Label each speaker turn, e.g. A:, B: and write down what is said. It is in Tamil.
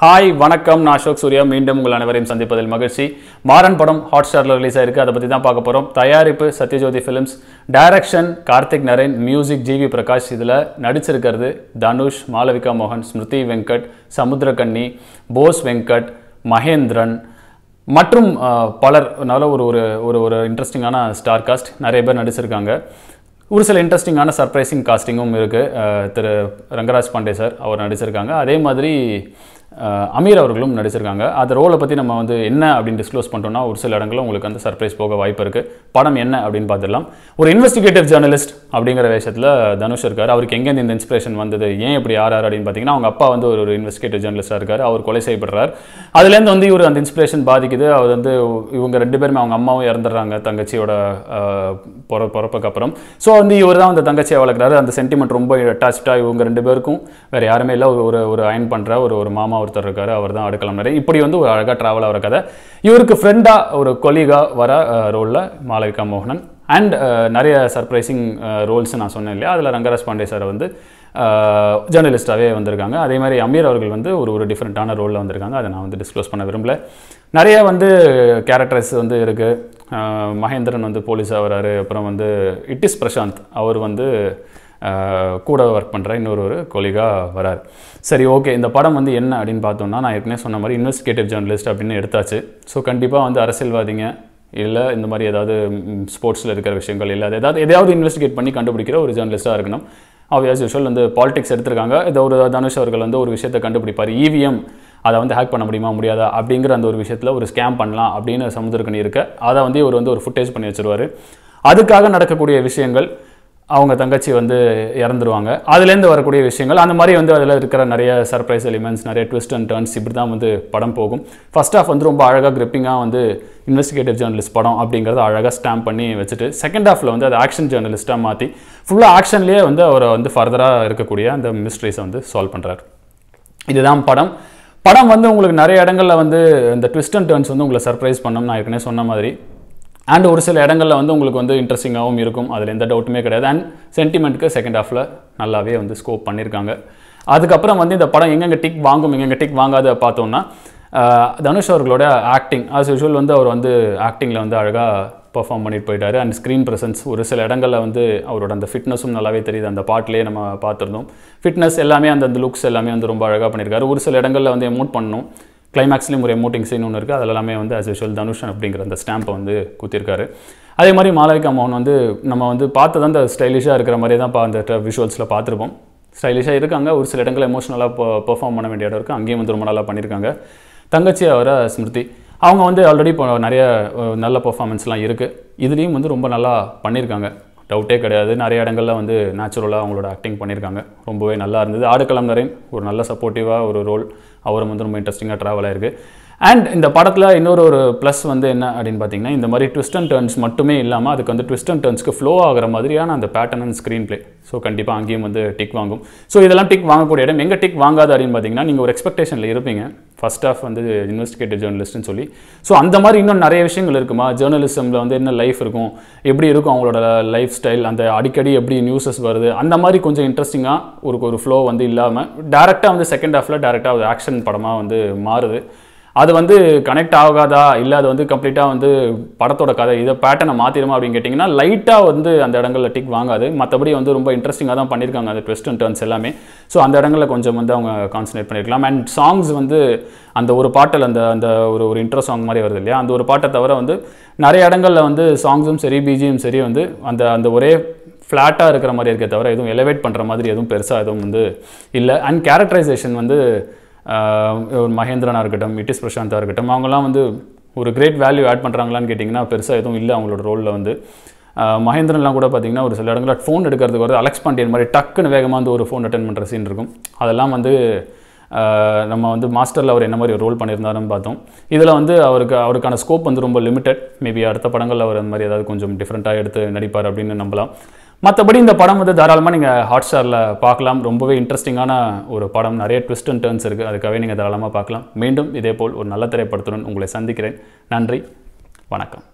A: ஹாய் வணக்கம் நான் அசோக் சூர்யா மீண்டும் உங்கள் அனைவரையும் சந்திப்பதில் மகிழ்ச்சி மாறன் படம் ஹாட் ஸ்டாரில் ரிலீஸ் ஆயிருக்கு அதை பற்றி தான் பார்க்க போகிறோம் தயாரிப்பு Sathya Jyothi films direction Karthick Naren music GV Prakash இதில் நடிச்சிருக்கிறது தனுஷ் மாளவிகா மோகன் ஸ்மிருதி வெங்கட் சமுத்திரகன்னி போஸ் வெங்கட் மகேந்திரன் மற்றும் அஹ், பலர் நல்ல ஒரு ஒரு ஒரு ஒரு இன்ட்ரெஸ்டிங்கான ஸ்டார் காஸ்ட் நிறைய பேர் நடிச்சிருக்காங்க ஒரு சில இன்ட்ரெஸ்டிங்கான சர்ப்ரைசிங் காஸ்டிங்கும் இருக்குது திரு ரங்கராஜ் பாண்டே சார் அவர் நடிச்சிருக்காங்க அதே மாதிரி அஹ், அமீர் அவர்களும் நடிச்சிருக்காங்க அந்த ரோலை பற்றி நம்ம வந்து என்ன அப்படின்னு டிஸ்க்ளோஸ் பண்ணிட்டோம்னா ஒரு சில இடங்களில் உங்களுக்கு வந்து சர்ப்ரைஸ் போக வாய்ப்பு இருக்குது படம் என்ன அப்படின்னு பார்த்துடலாம் ஒரு இன்வெஸ்டிகேட்டிவ் ஜேர்னலிஸ்ட் அப்படிங்கிற விஷயத்தில் தனுஷ் இருக்கார் அவருக்கு எங்கேருந்து இந்த இன்ஸ்பிரேஷன் வந்தது ஏன் இப்படி ஆறார் அப்படின்னு பார்த்தீங்கன்னா அவங்க அப்பா வந்து ஒரு ஒரு இன்வெஸ்டிகேட்டிவ் ஜேர்னலிஸ்டாக இருக்கார் அவர் கொலை செய்யப்படுறார் அதுலேருந்து வந்து இவர் அந்த இன்ஸ்பிரேஷன் பாதிக்குது அவர் வந்து இவங்க ரெண்டு பேருமே அவங்க அம்மாவும் இறந்துடுறாங்க தங்கச்சியோட அஹ், பிற பிறப்புக்கு அப்புறம் ஸோ வந்து இவர் தான் அந்த தங்கச்சியை வளர்க்குறாரு அந்த சென்டிமெண்ட் ரொம்ப அட்டாச்சாக இவங்க ரெண்டு பேருக்கும் வேறு யாருமே இல்லை ஒரு ஒரு ஒரு அயன் பண்ணுற ஒரு ஒரு மாமா ஒருத்தர் இருக்காரு அவர் தான் அடுக்கலாம் நிறைய இப்படி வந்து ஒரு அழகாக ட்ராவல் ஆகிற கதை இவருக்கு ஃப்ரெண்டாக ஒரு கொலீகாக வர ரோலில் மாளவிகா மோகனன் அண்ட் நிறைய சர்ப்ரைசிங் ரோல்ஸ் நான் சொன்னேன் இல்லையா அதில் ரங்கராஜ் பாண்டே சாரை வந்து ஜேர்னலிஸ்டாகவே வந்திருக்காங்க அதே மாதிரி அமீர் அவர்கள் வந்து ஒரு ஒரு டிஃப்ரெண்ட்டான ரோலில் வந்திருக்காங்க அதை நான் வந்து டிஸ்க்ளோஸ் பண்ண விரும்பல நிறைய வந்து கேரக்டர்ஸ் வந்து இருக்குது மகேந்திரன் வந்து போலீஸாக வராரு அப்புறம் வந்து இட்டிஸ் பிரசாந்த் அவர் வந்து ஆஹ், கூட ஒர்க் பண்ணுற இன்னொரு ஒரு கொலிகாக வரார் சரி ஓகே இந்த படம் வந்து என்ன அப்படின்னு பார்த்தோம்னா நான் ஏற்கனவே சொன்ன மாதிரி இன்வெஸ்டிகேட்டிவ் ஜேர்னலிஸ்ட் அப்படின்னு எடுத்தாச்சு ஸோ கண்டிப்பாக வந்து அரசியல்வாதிங்க இல்லை இந்த மாதிரி ஏதாவது ஸ்போர்ட்ஸில் இருக்கிற விஷயங்கள் இல்லை ஏதாவது எதையாவது இன்வெஸ்டிகேட் பண்ணி கண்டுபிடிக்கிற ஒரு ஜேர்னலிஸ்ட்டாக இருக்கணும் ஆப்வியஸ் யூஷுவல் வந்து பாலிடிக்ஸ் எடுத்திருக்காங்க இதை ஒரு தனுஷ் அவர்கள் வந்து ஒரு விஷயத்தை கண்டுபிடிப்பார் இவிஎம் அதை வந்து ஹேக் பண்ண முடியுமா முடியாதா அப்படிங்கிற அந்த ஒரு விஷயத்தில் ஒரு ஸ்கேம் பண்ணலாம் அப்படின்னு சமுத்திரக்கணி இருக்க அதை வந்து இவர் வந்து ஒரு ஃபுட்டேஜ் பண்ணி வச்சிருவாரு அதுக்காக நடக்கக்கூடிய விஷயங்கள் அவங்க தங்கச்சி வந்து இறந்துருவாங்க அதுலேருந்து வரக்கூடிய விஷயங்கள் அந்த மாதிரி வந்து அதில் இருக்கிற நிறைய சர்ப்ரைஸ் எலிமெண்ட்ஸ் நிறைய ட்விஸ்ட் அண்ட் டர்ன்ஸ் இப்படி தான் வந்து படம் போகும் ஃபர்ஸ்ட் ஹாஃப் வந்து ரொம்ப அழகாக கிரிப்பிங்காக வந்து இன்வெஸ்டிகேட்டிவ் ஜேர்னலிஸ்ட் படம் அப்படிங்கிறத அழகாக ஸ்டாம்ப் பண்ணி வச்சுட்டு செகண்ட் ஹாஃபில் வந்து அது ஆக்ஷன் ஜேர்னலிஸ்ட்டாக மாற்றி ஃபுல்லாக ஆக்ஷன்லேயே வந்து அவரை வந்து ஃபர்தராக இருக்கக்கூடிய அந்த மிஸ்ட்ரிஸை வந்து சால்வ் பண்ணுறாரு இதுதான் படம் படம் வந்து உங்களுக்கு நிறைய இடங்களில் வந்து இந்த ட்விஸ்ட் அண்ட் டர்ன்ஸ் வந்து உங்களை சர்ப்ரைஸ் பண்ணும் நான் ஏற்கனவே சொன்ன மாதிரி அண்ட் ஒரு சில இடங்களில் வந்து உங்களுக்கு வந்து இன்ட்ரெஸ்டிங்காகவும் இருக்கும் அதில் எந்த டவுட்டுமே கிடையாது அண்ட் சென்டிமெண்ட்டுக்கு செகண்ட் ஹாஃபில் நல்லாவே வந்து ஸ்கோப் பண்ணியிருக்காங்க அதுக்கப்புறம் வந்து இந்த படம் எங்கெங்கே டிக் வாங்கும் எங்கெங்கே டிக் வாங்காத பார்த்தோம்னா ஆஹ், தனுஷ் அவர்களோட ஆக்டிங் ஆஸ் யூஷுவல் வந்து அவர் வந்து ஆக்டிங்கில் வந்து அழகாக பெர்ஃபார்ம் பண்ணிட்டு போயிட்டாரு அண்ட் ஸ்க்ரீன் ப்ரெசன்ஸ் ஒரு சில இடங்களில் வந்து அவரோட அந்த ஃபிட்னஸும் நல்லாவே தெரியுது அந்த பாட்டிலே நம்ம பார்த்துருந்தோம் ஃபிட்னஸ் எல்லாமே அந்த அந்த லுக்ஸ் எல்லாமே வந்து ரொம்ப அழகாக பண்ணியிருக்காரு ஒரு சில இடங்களில் வந்து எமோட் பண்ணணும் கிளைமேக்ஸ்லேயும் ஒரு எமோட்டிங் சீன் ஒன்று இருக்குது அது எல்லாமே வந்து ஆஸ் யூஷுவல் தனுஷன் அப்படிங்கிற அந்த ஸ்டாம்பை வந்து குத்திருக்காரு அதே மாதிரி மாளவிகா மோகன் வந்து நம்ம வந்து பார்த்தது அந்த ஸ்டைலிஷாக இருக்கிற மாதிரி தான் பா அந்த விஷுவல்ஸில் பார்த்துருப்போம் ஸ்டைலிஷாக இருக்காங்க ஒரு சில இடங்களில் எமோஷனலாக பெர்ஃபார்ம் பண்ண வேண்டிய இடம் இருக்குது அங்கேயும் வந்து ரொம்ப நல்லா பண்ணியிருக்காங்க தங்கச்சி அவர ஸ்மிருதி அவங்க வந்து ஆல்ரெடி இப்போ நிறைய அஹ், நல்ல பெர்ஃபார்மன்ஸ்லாம் இருக்குது இதுலேயும் வந்து ரொம்ப நல்லா பண்ணியிருக்காங்க டவுட்டே கிடையாது நிறைய இடங்களில் வந்து நேச்சுரலாக அவங்களோட ஆக்டிங் பண்ணியிருக்காங்க ரொம்பவே நல்லா இருந்தது ஆடுகளம் நரேன் ஒரு நல்ல சப்போர்ட்டிவாக ஒரு ரோல் அவரும் வந்து ரொம்ப இன்ட்ரெஸ்டிங்காக ட்ராவல் ஆயிருக்கு அண்ட் இந்த படத்தில் இன்னொரு ஒரு ப்ளஸ் வந்து என்ன அப்படின்னு பார்த்தீங்கன்னா இந்த மாதிரி ட்விஸ்ட் அண்ட் டர்ன்ஸ் மட்டுமே இல்லாமல் அதுக்கு வந்து ட்விஸ்ட் அண்ட் டர்ன்ஸ்க்கு ஃப்ளோ ஆகிற மாதிரியான அந்த pattern and screenplay so கண்டிப்பாக அங்கேயும் வந்து டிக் வாங்கும் ஸோ இதெல்லாம் டிக் வாங்கக்கூடிய இடம் எங்கே டிக் வாங்காது அப்படின்னு பார்த்தீங்கன்னா நீங்கள் ஒரு எக்ஸ்பெக்டேஷனில் இருப்பீங்க ஃபர்ஸ்ட் ஆஃப் வந்து இன்வெஸ்டிகேட்டிவ் ஜேர்னலிஸ்ட்னு சொல்லி ஸோ அந்த மாதிரி இன்னும் நிறைய விஷயங்கள் இருக்குமா ஜேர்னலிசமில் வந்து என்ன லைஃப் இருக்கும் எப்படி இருக்கும் அவங்களோட லைஃப் ஸ்டைல் அந்த அடிக்கடி எப்படி நியூஸஸ் வருது அந்த மாதிரி கொஞ்சம் இன்ட்ரெஸ்டிங்காக ஒரு ஒரு ஃப்ளோ வந்து இல்லாமல் டேரெக்டாக வந்து செகண்ட் ஹாஃபில் டேரெக்டாக ஒரு ஆக்ஷன் படமாக வந்து மாறுது அது வந்து கனெக்ட் ஆகாதா இல்லை அது வந்து கம்ப்ளீட்டாக வந்து படத்தோட கதை இதை பேட்டர்னை மாற்றிடுமா அப்படின்னு கேட்டிங்கன்னா லைட்டாக வந்து அந்த இடங்களில் டிக் வாங்காது மற்றபடி வந்து ரொம்ப இன்ட்ரெஸ்டிங்காக தான் பண்ணியிருக்காங்க அந்த ட்விஸ்ட் அண்ட் டர்ன்ஸ் எல்லாமே ஸோ அந்த இடங்களில் கொஞ்சம் வந்து அவங்க கான்சன்ட்ரேட் பண்ணியிருக்கலாம் அண்ட் சாங்ஸ் வந்து அந்த ஒரு பாட்டில் அந்த அந்த ஒரு ஒரு இன்ட்ரோ சாங் மாதிரி வருது இல்லையா அந்த ஒரு பாட்டை தவிர வந்து நிறைய இடங்களில் வந்து சாங்ஸும் சரி பிஜியும் சரி வந்து அந்த அந்த ஒரே ஃப்ளாட்டாக இருக்கிற மாதிரி இருக்கே தவிர எதுவும் எலிவேட் பண்ணுற மாதிரி எதுவும் பெருசாக எதுவும் வந்து இல்லை அண்ட் கேரக்டரைசேஷன் வந்து ஆஹ், ஒரு மகேந்திரனாக இருக்கட்டும் இட்டிஸ் பிரசாந்தாக இருக்கட்டும் அவங்கலாம் வந்து ஒரு கிரேட் வேல்யூ ஆட் பண்ணுறாங்களான்னு கேட்டிங்கன்னா பெருசாக எதுவும் இல்லை அவங்களோட ரோலில் வந்து ஆஹ், மகேந்திரன்லாம் கூட பார்த்தீங்கன்னா ஒரு சில இடங்களில் ஃபோன் எடுக்கிறதுக்கு வருது அலெக்ஸ் பாண்டியன் மாதிரி டக்குன்னு வேகமாக வந்து ஒரு ஃபோன் அட்டன் பண்ணுற சீன் இருக்கும் அதெல்லாம் வந்து ஆஹ், நம்ம வந்து மாஸ்டரில் அவர் என்ன மாதிரி ரோல் பண்ணியிருந்தாருன்னு பார்த்தோம் இதில் வந்து அவருக்கு அவருக்கான ஸ்கோப் வந்து ரொம்ப லிமிட்டட் மேபி அடுத்த படங்களில் அவர் அந்த மாதிரி ஏதாவது கொஞ்சம் டிஃப்ரெண்ட்டாக எடுத்து நடிப்பார் அப்படின்னு நம்பலாம் மற்றபடி இந்த படம் வந்து தாராளமாக நீங்கள் ஹாட் ஸ்டாரில் பார்க்கலாம் ரொம்பவே இன்ட்ரெஸ்டிங்கான ஒரு படம் நிறைய ட்விஸ்ட் அண்ட் டர்ன்ஸ் இருக்குது அதுக்காகவே நீங்கள் தாராளமாக பார்க்கலாம் மீண்டும் இதேபோல் ஒரு நல்ல திரைப்படத்துடன் உங்களை சந்திக்கிறேன் நன்றி வணக்கம்